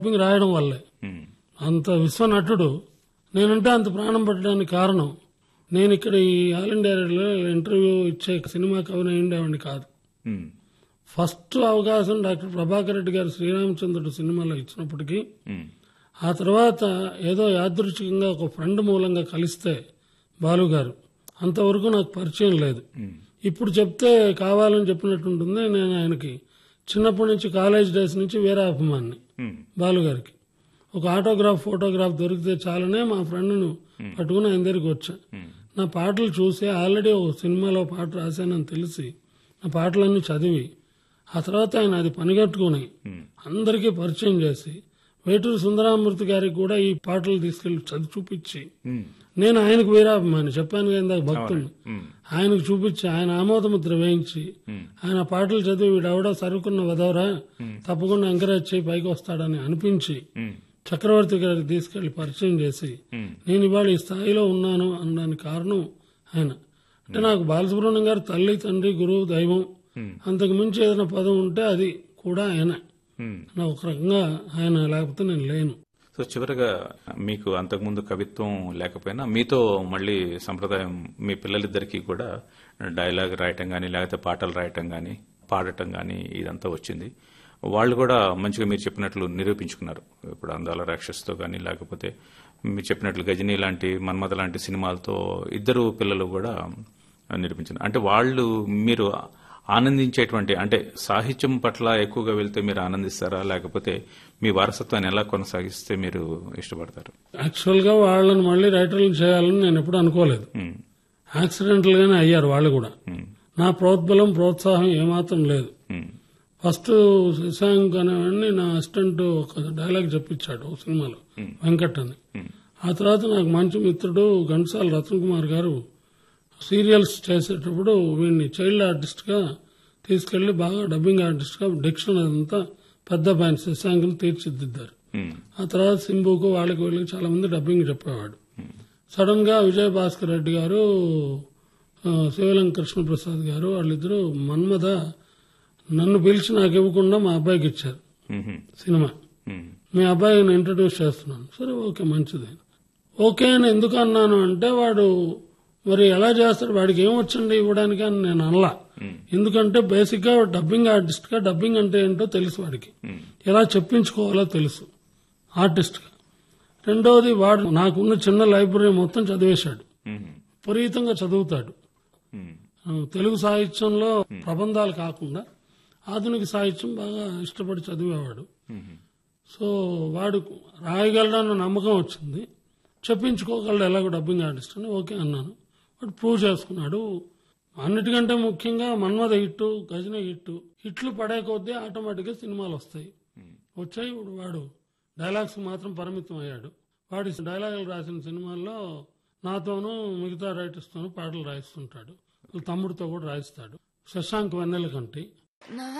Dubbing రాయడం వల్లే ఉమ్, అంత విశ్వనటుడు నేనంటే అంత ప్రాణం పెట్టడానికి కారణం నేను ఇక్కడ ఈ ఆల్ ఇండియా రేడియోలో ఇంటర్వ్యూ ఇచ్చే సినిమా కవిన ఉండేవాడిని కాదు ఉమ్, ఫస్ట్ అవకాశం డాక్టర్ ప్రభాకర్ రెడ్డి గారు శ్రీరామచంద్రుడు సినిమాలో ఇచ్చినప్పటికీ ఉమ్, ఆ తర్వాత ఏదో యాదృచ్ఛికంగా ఒక ఫ్రెండ్ మూలంగా కలిస్తే బాలు గారు అంతవరకు నాకు పరిచయం లేదు ఉమ్, ఇప్పుడు చెప్తే కావాలని చెప్పినట్టు ఉంటుంది నేను ఆయనకి చిన్నప్పటి నుంచి కాలేజ్ డేస్ నుంచి వేరే అభిమాన్ని ఉమ్, బాలు గారికి ఒక ఆటోగ్రాఫ్ ఫోటోగ్రాఫ్ దొరికితే చాలనే మా ఫ్రెండ్ను పట్టుకుని ఆయన దగ్గరికి వచ్చా ఉమ్, నా పాటలు చూసి ఆల్రెడీ ఒక సినిమాలో పాట రాశానని తెలిసి నా పాటలన్నీ చదివి ఆ తర్వాత ఆయన అది పనిగట్టుకుని ఉమ్, అందరికీ పరిచయం చేసి వేటూరు సుందరామూర్తి గారికి కూడా ఈ పాటలు తీసుకెళ్లి చదివి చూపించి ఉమ్, నేను ఆయనకు వీరాభిమాని చెప్పాను కదా ఇందాక భక్తుని ఉమ్, ఆయనకు చూపించి ఆయన ఆమోదముద్ర వేయించి ఉమ్, ఆయన పాటలు చదివి వీడెవడో సరుకున్న వదవరా తప్పకుండా ఎంకరేజ్ చేయి పైకి వస్తాడని అనిపించి ఉమ్, చక్రవర్తి గారికి తీసుకెళ్లి పరిచయం చేసి ఉమ్, నేను ఇవాళ ఈ స్థాయిలో ఉన్నాను అనడానికి కారణం ఆయన అంటే నాకు బాలసుబ్రహ్మణ్యం గారు తల్లి తండ్రి గురువు దైవం ఉమ్, అంతకు మించి ఏదైనా పదం ఉంటే అది కూడా ఆయన ఉమ్. నా ఒక రకంగా ఆయన లేకపోతే నేను లేను సో చివరిగా మీకు అంతకుముందు కవిత్వం లేకపోయినా మీతో మళ్ళీ సంప్రదాయం మీ పిల్లలిద్దరికీ కూడా డైలాగ్ రాయటం కానీ లేకపోతే పాటలు రాయటం కానీ పాడటం కానీ ఇదంతా వచ్చింది వాళ్ళు కూడా మంచిగా మీరు చెప్పినట్లు నిరూపించుకున్నారు ఇప్పుడు అందాల రాక్షస్తో కానీ లేకపోతే మీరు చెప్పినట్లు గజనీ లాంటి మన్మథ లాంటి సినిమాలతో ఇద్దరు పిల్లలు కూడా నిరూపించారు అంటే వాళ్ళు మీరు ఆనందించేటువంటి అంటే సాహిత్యం పట్ల ఎక్కువగా వెళ్తే మీరు ఆనందిస్తారా లేకపోతే మీ వారసత్వాన్ని ఎలా కొనసాగిస్తే మీరు ఇష్టపడతారు యాక్చువల్ గా వాళ్ళని మళ్ళీ రైటర్లు చేయాలని నేను ఎప్పుడు అనుకోలేదు ఉమ్, యాక్సిడెంటల్ గానే అయ్యారు వాళ్ళు కూడా ఉమ్, నా ప్రోద్బలం ప్రోత్సాహం ఏమాత్రం లేదు ఉమ్, ఫస్ట్ శశాంక్ అనేవాడిని నా అసిస్టెంట్ ఒక డైలాగ్ చెప్పించాడు ఒక సినిమాలో వెంకట్ అని ఉమ్, ఆ తర్వాత నాకు మంచి మిత్రుడు ఘంటసాల రతన్ కుమార్ గారు సీరియల్స్ చేసేటప్పుడు వీడిని చైల్డ్ ఆర్టిస్ట్ గా తీసుకెళ్లి బాగా డబ్బింగ్ ఆర్టిస్ట్ గా డిక్షన్ అదంతా పెద్ద పైన శశాంక్ని తీర్చిదిద్దారు ఉమ్, ఆ తర్వాత సింబుకు వాళ్ళకి వీళ్ళకి చాలా మంది డబ్బింగ్ చెప్పేవాడు సడన్ గా విజయ భాస్కర్ రెడ్డి గారు ఆ, శివలం కృష్ణప్రసాద్ గారు వాళ్ళిద్దరూ మన్మథ నన్ను పిలిచి నాకు ఇవ్వకుండా మా అబ్బాయికి ఇచ్చారు ఉమ్, సినిమా ఉమ్, మీ అబ్బాయిని ఇంట్రడ్యూస్ చేస్తున్నాను సరే ఓకే మంచిది ఓకే అని ఎందుకు అన్నాను అంటే వాడు మరి ఎలా చేస్తాడు వాడికి ఏం వచ్చండి ఇవ్వడానికి అని నేను అనలా ఉమ్, ఎందుకంటే బేసిక్ గా డబ్బింగ్ ఆర్టిస్ట్ గా డబ్బింగ్ అంటే ఏంటో తెలుసు వాడికి ఉమ్, ఎలా చెప్పించుకోవాలో తెలుసు ఆర్టిస్ట్ గా రెండవది వాడు నాకున్న చిన్న లైబ్రరీ మొత్తం చదివేశాడు ఉమ్, విపరీతంగా చదువుతాడు ఉమ్, ఆ, తెలుగు సాహిత్యంలో ప్రబంధాలు కాకుండా ఆధునిక సాహిత్యం బాగా ఇష్టపడి చదివేవాడు ఉమ్, సో వాడు రాయగలడన్న నమ్మకం వచ్చింది చెప్పించుకోగలడు ఎలాగో డబ్బింగ్ ఆర్టిస్ట్ అని ఓకే అన్నాను వాడు ప్రూవ్ చేసుకున్నాడు అన్నిటికంటే ముఖ్యంగా మన్మథ హిట్ గజన హిట్ హిట్లు పడే కొద్దీ ఆటోమేటిక్గా సినిమాలు వస్తాయి వచ్చాయి ఇప్పుడు వాడు డైలాగ్స్ మాత్రం పరిమితం అయ్యాడు వాడి డైలాగులు రాసిన సినిమాల్లో నాతోనూ మిగతా రైటర్స్తోనూ పాటలు రాయిస్తుంటాడు వాళ్ళ తమ్ముడితో కూడా రాయిస్తాడు శశాంక్ వెన్నెల కంటి నా